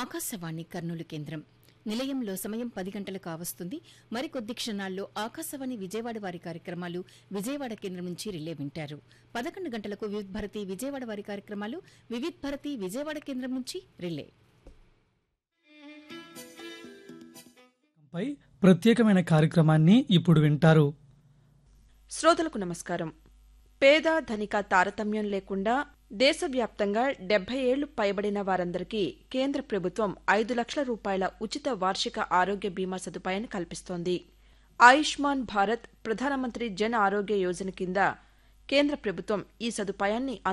ఆకాశవాణి కర్నూలు కేంద్రం నిలయంలో సమయం పది గంటలు కావస్తుంది మరికొద్ది క్షణాల్లో ఆకాశవాణి విజయవాడ వారి కార్యక్రమాలు విజయవాడ కేంద్రం నుంచి రిలే వింటారు పదకొండు గంటలకు వివిధ్ భారతి విజయవాడ వారి కార్యక్రమాలు వివిధ్ భారతి విజయవాడ కేంద్రం నుంచి రిలే పై ప్రత్యేకమైన కార్యక్రమాన్ని ఇప్పుడు వింటారు శ్రోతలకు నమస్కారం పేద ధనిక తారతమ్యం లేకుండా దేశవ్యాప్తంగా డెబ్బై ఏళ్లు పైబడిన వారందరికీ కేంద్ర ప్రభుత్వం ఐదు లక్షల రూపాయల ఉచిత వార్షిక ఆరోగ్య బీమా సదుపాయాన్ని కల్పిస్తోంది ఆయుష్మాన్ భారత్ ప్రధానమంత్రి జన్ ఆరోగ్య యోజన కింద కేంద్ర ప్రభుత్వం ఈ సదుపాయాన్ని